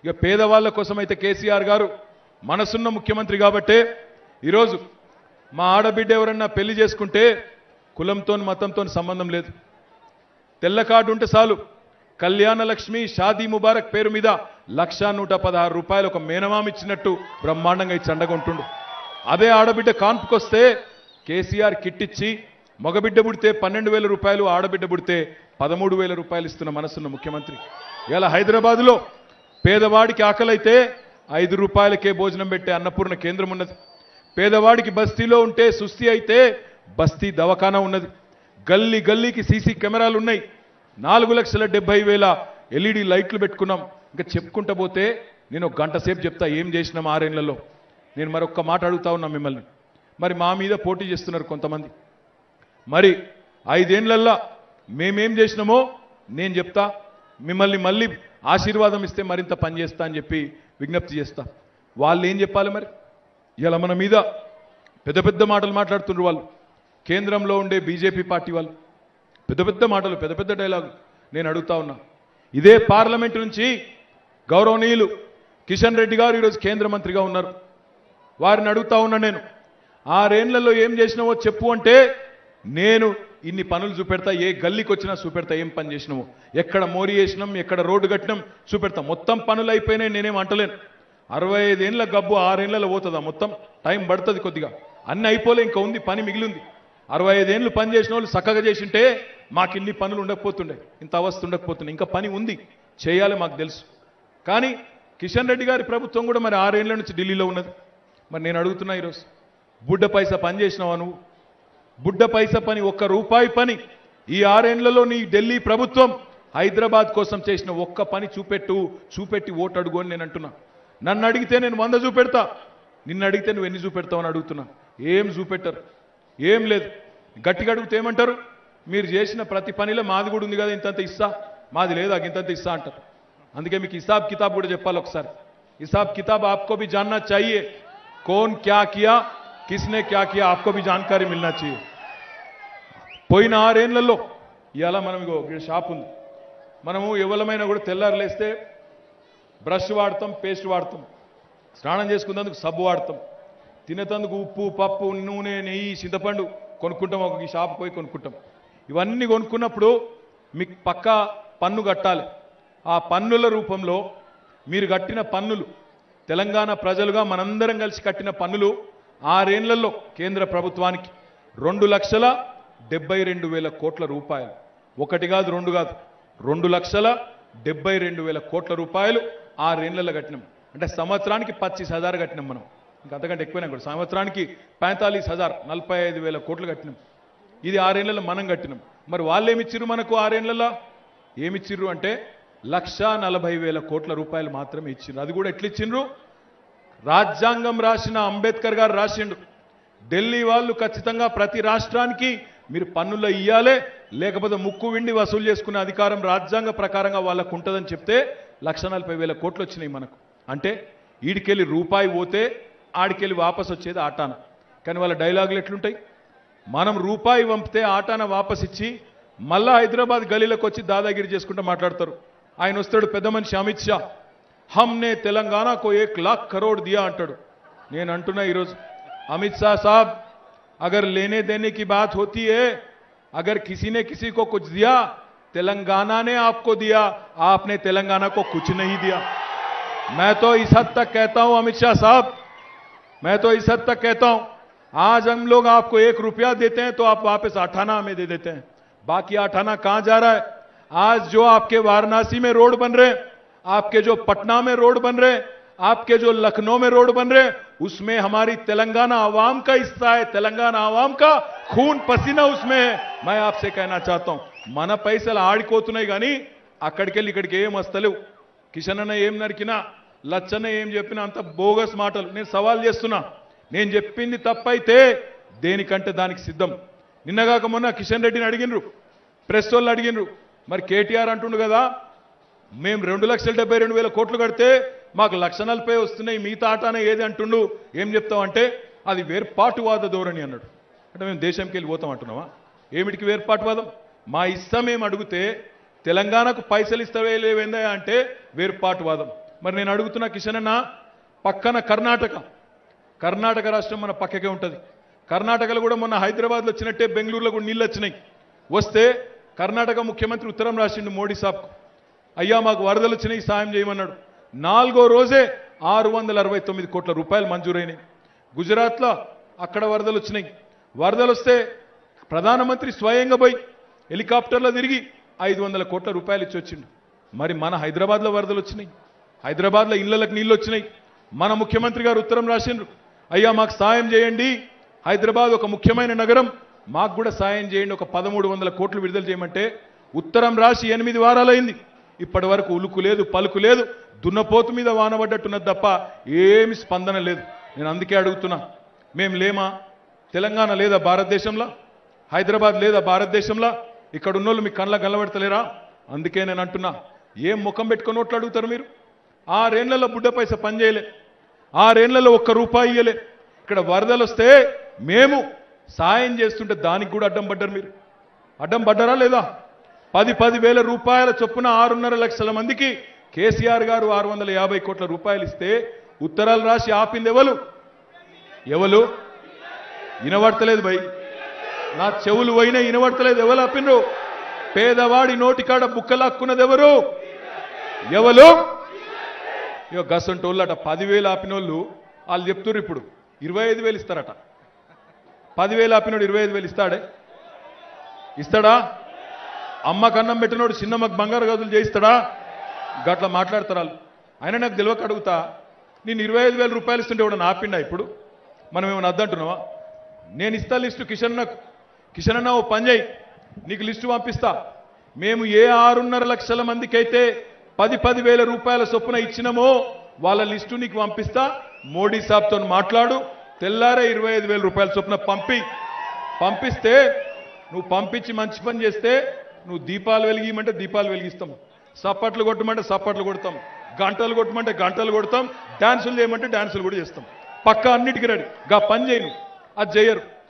ఇక పేదవాళ్ళ కోసం అయితే కేసీఆర్ గారు మనసున్న ముఖ్యమంత్రి కాబట్టే ఈరోజు మా ఆడబిడ్డ ఎవరన్నా పెళ్లి చేసుకుంటే కులంతో మతంతో సంబంధం లేదు తెల్ల కార్డు ఉంటే చాలు కళ్యాణ లక్ష్మి షాదీ ముబారక్ పేరు మీద లక్ష నూట పదహారు రూపాయలు ఒక మేనమామ ఇచ్చినట్టు బ్రహ్మాండంగా ఇచ్చి అండగా ఉంటుండు అదే ఆడబిడ్డ కాన్పుకొస్తే కేసీఆర్ కిట్ ఇచ్చి మగబిడ్డ పుడితే పన్నెండు వేల రూపాయలు ఆడబిడ్డ పుడితే పదమూడు వేల రూపాయలు ఇస్తున్న మనసున్న ముఖ్యమంత్రి ఇలా హైదరాబాదులో పేదవాడికి ఆకలైతే ఐదు రూపాయలకే భోజనం పెట్టే అన్నపూర్ణ కేంద్రం ఉన్నది పేదవాడికి బస్తీలో ఉంటే సుస్థి అయితే బస్తీ దవాఖానా ఉన్నది గల్లీ గల్లీకి సీసీ కెమెరాలు ఉన్నాయి నాలుగు లక్షల డెబ్బై వేల ఎల్ఈడి లైట్లు పెట్టుకున్నాం ఇంకా చెప్పుకుంటా పోతే నేను ఒక గంట సేపు చెప్తా ఏం చేసినాం ఆరేళ్లలో నేను మరొక్క మాట అడుగుతా ఉన్నా మిమ్మల్ని మరి మా మీద పోటీ చేస్తున్నారు కొంతమంది మరి ఐదేళ్లల్లా మేమేం చేసినామో నేను చెప్తా మిమ్మల్ని మళ్ళీ ఆశీర్వాదం ఇస్తే మరింత పని చేస్తా అని చెప్పి విజ్ఞప్తి చేస్తా వాళ్ళు ఏం చెప్పాలి మరి ఇలా మన మీద పెద్ద పెద్ద మాటలు మాట్లాడుతుండ్రు వాళ్ళు కేంద్రంలో ఉండే బీజేపీ పార్టీ వాళ్ళు పెద్ద పెద్ద మాటలు పెద్ద పెద్ద డైలాగు నేను అడుగుతా ఉన్నా ఇదే పార్లమెంట్ నుంచి గౌరవనీయులు కిషన్ రెడ్డి గారు ఈరోజు కేంద్ర మంత్రిగా ఉన్నారు వారిని అడుగుతా ఉన్నా నేను ఆరేళ్లలో ఏం చేసినావో చెప్పు అంటే నేను ఇన్ని పనులు చూపెడతా ఏ గల్లీకి వచ్చినా చూపెడతా ఏం పని చేసినామో ఎక్కడ మోరీ వేసినాం ఎక్కడ రోడ్డు కట్టినాం చూపెడతా మొత్తం పనులు అయిపోయినాయి నేనేం అంటలేను అరవై ఐదేళ్ల గబ్బు ఆరేళ్లలో పోతుందా మొత్తం టైం పడుతుంది కొద్దిగా అన్ని అయిపోలే ఇంకా ఉంది పని మిగిలింది అరవై ఐదేళ్ళు పని చేసిన వాళ్ళు చక్కగా చేసింటే మాకు ఇన్ని పనులు ఉండకపోతుండే ఇంత అవస్థ ఉండకపోతుండే ఇంకా పని ఉంది చేయాలి మాకు తెలుసు కానీ కిషన్ రెడ్డి గారి ప్రభుత్వం కూడా మరి ఆరేళ్ల నుంచి ఢిల్లీలో ఉన్నది మరి నేను అడుగుతున్నా ఈరోజు బుడ్డ పైసా పని చేసినావా నువ్వు బుడ్డ పైసా పని ఒక్క రూపాయి పని ఈ ఆరేండ్లలో నీ ఢిల్లీ ప్రభుత్వం హైదరాబాద్ కోసం చేసిన ఒక్క పని చూపెట్టు చూపెట్టి ఓటు అడుగు అని నేను అంటున్నా నన్ను అడిగితే నేను వంద చూపెడతా నిన్ను అడిగితే నువ్వు ఎన్ని చూపెడతావు అని అడుగుతున్నా ఏం చూపెట్టరు ఏం లేదు గట్టిగా అడిగితే ఏమంటారు మీరు చేసిన ప్రతి పనిలో మాది కూడా ఉంది కదా ఇంతంత ఇస్తా మాది లేదా ఇంతంత ఇస్తా అంటారు అందుకే మీకు హిసాబ్ కితాబ్ కూడా చెప్పాలి ఒకసారి హిసాబ్ కితాబ్ ఆప్కో भी जानना चाहिए कौन क्या किया किसने क्या किया आपको भी जानकारी मिलना चाहिए పోయిన ఆరేళ్లలో ఇవాళ మనం ఇగో ఇక్కడ షాప్ ఉంది మనము ఎవరమైనా కూడా తెల్లారు లేస్తే బ్రష్ వాడతాం పేస్ట్ వాడతాం స్నానం చేసుకున్నందుకు సబ్బు వాడతాం తినేతందుకు ఉప్పు పప్పు నూనె నెయ్యి చింతపండు కొనుక్కుంటాం ఒక ఈ షాప్ పోయి కొనుక్కుంటాం ఇవన్నీ కొనుక్కున్నప్పుడు మీకు పక్క పన్ను కట్టాలి ఆ పన్నుల రూపంలో మీరు కట్టిన పన్నులు తెలంగాణ ప్రజలుగా మనందరం కలిసి కట్టిన పన్నులు ఆరేళ్లలో కేంద్ర ప్రభుత్వానికి రెండు లక్షల డెబ్బై రెండు వేల కోట్ల రూపాయలు ఒకటి కాదు రెండు కాదు రెండు లక్షల డెబ్బై రెండు వేల కోట్ల రూపాయలు ఆరేళ్లలో కట్టినాం అంటే సంవత్సరానికి పచ్చిస్ హజార్ కట్టినాం మనం ఇంకా అంతకంటే ఎక్కువైనా కూడా సంవత్సరానికి पैंतालीस హజార్ నలభై ఐదు వేల కోట్లు కట్టినాం ఇది ఆరేళ్లలో మనం కట్టినాం మరి వాళ్ళు ఏమిచ్చిర్రు మనకు ఆరేళ్లలో ఏమిచ్చిర్రు అంటే లక్ష నలభై వేల కోట్ల రూపాయలు మాత్రమే ఇచ్చిండ్రు అది కూడా ఎట్లా ఇచ్చిండ్రు రాజ్యాంగం రాసిన అంబేద్కర్ గారు రాసిండు ఢిల్లీ వాళ్ళు ఖచ్చితంగా ప్రతి రాష్ట్రానికి మీరు పన్నుల్లో ఇయ్యాలే లేకపోతే ముక్కు విండి వసూలు చేసుకునే అధికారం రాజ్యాంగ ప్రకారంగా వాళ్ళకు ఉంటుందని చెప్తే లక్ష నలభై వేల కోట్లు వచ్చినాయి మనకు అంటే ఈడికెళ్ళి రూపాయి పోతే ఆడికెళ్ళి వాపస్ వచ్చేది ఆటాన కానీ వాళ్ళ డైలాగులు ఎట్లుంటాయి మనం రూపాయి పంపితే ఆటాన వాపస్ ఇచ్చి మళ్ళా హైదరాబాద్ గలీలకు వచ్చి దాదాగిరి చేసుకుంటూ మాట్లాడతారు ఆయన వస్తాడు పెద్ద మనిషి అమిత్ షా హమ్నే తెలంగాణకు ఏక్ లాక్ కరోడ్ దియా అంటాడు నేను అంటున్నా ఈరోజు अमित शाह साहब अगर लेने देने की बात होती है अगर किसी ने किसी को कुछ दिया तेलंगाना ने आपको दिया आपने तेलंगाना को कुछ नहीं दिया मैं तो इस हद तक कहता हूं अमित शाह साहब मैं तो इस हद तक कहता हूं आज हम लोग आपको एक रुपया देते हैं तो आप वापस अठाना हमें दे देते हैं बाकी अठाना कहां जा रहा है आज जो आपके वाराणसी में रोड बन रहे हैं आपके जो पटना में रोड बन रहे हैं आपके जो लखनऊ में रोड बन रहे हैं उसमें हमारी तेलंगाना आवाम का हिस्सा है तेलंगाना आवाम का खून पसीना उसमें है मैं आपसे कहना चाहता हूं మన పైసలు ఆడిపోతున్నాయి కానీ అక్కడికెళ్ళి ఇక్కడికి ఏం వస్తలేవు కిషన్ అన్న ఏం నరికినా లచ్చన్న ఏం చెప్పినా అంత బోగస్ మాటలు నేను సవాల్ చేస్తున్నా నేను చెప్పింది తప్పైతే దేనికంటే దానికి సిద్ధం నిన్నగాక మొన్న కిషన్ రెడ్డిని అడిగినరు ప్రెస్ వాళ్ళు అడిగినరు మరి కేటీఆర్ అంటుండు కదా మేము రెండు లక్షల డెబ్బై రెండు వేల కోట్లు కడితే మాకు లక్ష నలభై వస్తున్నాయి మిగతా ఆటానే ఏది అంటుండు ఏం చెప్తామంటే అది వేర్పాటువాద ధోరణి అన్నాడు అంటే మేము దేశంకి వెళ్ళి పోతాం అంటున్నావా ఏమిటికి వేర్పాటువాదం మా ఇష్టం మేము అడిగితే తెలంగాణకు పైసలు ఇస్తావే లేవేందా అంటే వేర్పాటువాదం మరి నేను అడుగుతున్నా కిషన్ అన్న పక్కన కర్ణాటక కర్ణాటక రాష్ట్రం మన పక్కకే ఉంటుంది కర్ణాటకలో కూడా మొన్న హైదరాబాద్లో వచ్చినట్టే బెంగళూరులో కూడా నీళ్ళు వచ్చినాయి వస్తే కర్ణాటక ముఖ్యమంత్రి ఉత్తరం రాసిండు మోడీ సాబ్కు అయ్యా మాకు వరదలు వచ్చినాయి సాయం చేయమన్నాడు నాలుగో రోజే ఆరు వందల అరవై తొమ్మిది కోట్ల రూపాయలు మంజూరైనాయి గుజరాత్లో అక్కడ వరదలు వచ్చినాయి వరదలు వస్తే ప్రధానమంత్రి స్వయంగా పోయి హెలికాప్టర్లో తిరిగి ఐదు వందల కోట్ల రూపాయలు ఇచ్చి వచ్చిండు మరి మన హైదరాబాద్లో వరదలు వచ్చినాయి హైదరాబాద్లో ఇళ్లకు నీళ్ళు వచ్చినాయి మన ముఖ్యమంత్రి గారు ఉత్తరం రాసిండ్రు అయ్యా మాకు సాయం చేయండి హైదరాబాద్ ఒక ముఖ్యమైన నగరం మాకు కూడా సాయం చేయండి ఒక పదమూడు వందల కోట్లు విడుదల చేయమంటే ఉత్తరం రాసి ఎనిమిది వారాలైంది ఇప్పటి వరకు ఉలుకు లేదు పలుకు లేదు దున్నపోతు మీద వానబడ్డట్టున్నది తప్ప ఏమి స్పందన లేదు నేను అందుకే అడుగుతున్నా మేం లేమా తెలంగాణ లేదా భారతదేశంలో హైదరాబాద్ లేదా భారతదేశంలో ఇక్కడ ఉన్నోళ్ళు మీ కళ్ళ గల్లబెడతలేరా అందుకే నేను అంటున్నా ఏం ముఖం పెట్టుకొని ఓట్లు అడుగుతారు మీరు ఆరేళ్లలో బుడ్డ పైస పనిచేయలే ఆరేళ్లలో ఒక్క రూపాయి ఇయ్యలే ఇక్కడ వరదలు వస్తే మేము సాయం చేస్తుంటే దానికి కూడా అడ్డం పడ్డారు మీరు అడ్డం పడ్డారా లేదా పది పది వేల రూపాయల చొప్పున ఆరున్నర లక్షల మందికి కేసీఆర్ గారు ఆరు వందల యాభై కోట్ల రూపాయలు ఇస్తే ఉత్తరాలు రాసి ఆపింది ఎవరు ఎవరు వినబడతలేదు భయ్ నా చెవులు పోయినా వినబడతలేదు ఎవరు ఆపినరు పేదవాడి నోటికాడ బుక్కలాక్కున్నది ఎవరు ఎవరు ఇక గసంటోళ్ళు అట పదివేలు ఆపినోళ్ళు వాళ్ళు చెప్తుర్రు ఇప్పుడు ఇరవై ఐదు వేలు ఇస్తారట పదివేలు ఆపినోడు ఇరవై ఐదు వేలు ఇస్తాడే ఇస్తాడా అమ్మ కన్నం పెట్టినోడు చిన్నమ్మకు బంగారు గదులు చేయిస్తాడా గట్లా మాట్లాడతారు వాళ్ళు అయినా నాకు తెలియక అడుగుతా నేను ఇరవై ఐదు వేల రూపాయలు ఇస్తుంటే కూడా ఆపిండా ఇప్పుడు మనం ఏమైనా అద్దంటున్నావా నేను ఇస్తా లిస్టు కిషన్ అన్నకు కిషన్ అన్న ఓ పని చేయి నీకు లిస్టు పంపిస్తా మేము ఏ ఆరున్నర లక్షల మందికి అయితే పది పది వేల రూపాయల చొప్పున ఇచ్చినామో వాళ్ళ లిస్టు నీకు పంపిస్తా మోడీ సాబ్తో మాట్లాడు తెల్లారే ఇరవై ఐదు వేల రూపాయల చొప్పున పంపి పంపిస్తే నువ్వు పంపించి మంచి పని చేస్తే నువ్వు దీపాలు వెలిగియమంటే దీపాలు వెలిగిస్తాం సప్పట్లు కొట్టమంటే సప్పట్లు కొడతాం గంటలు కొట్టమంటే గంటలు కొడతాం డాన్సులు చేయమంటే డాన్సులు కూడా చేస్తాం పక్క అన్నిటికీ రెడీ గా పని చేయను అది చేయరు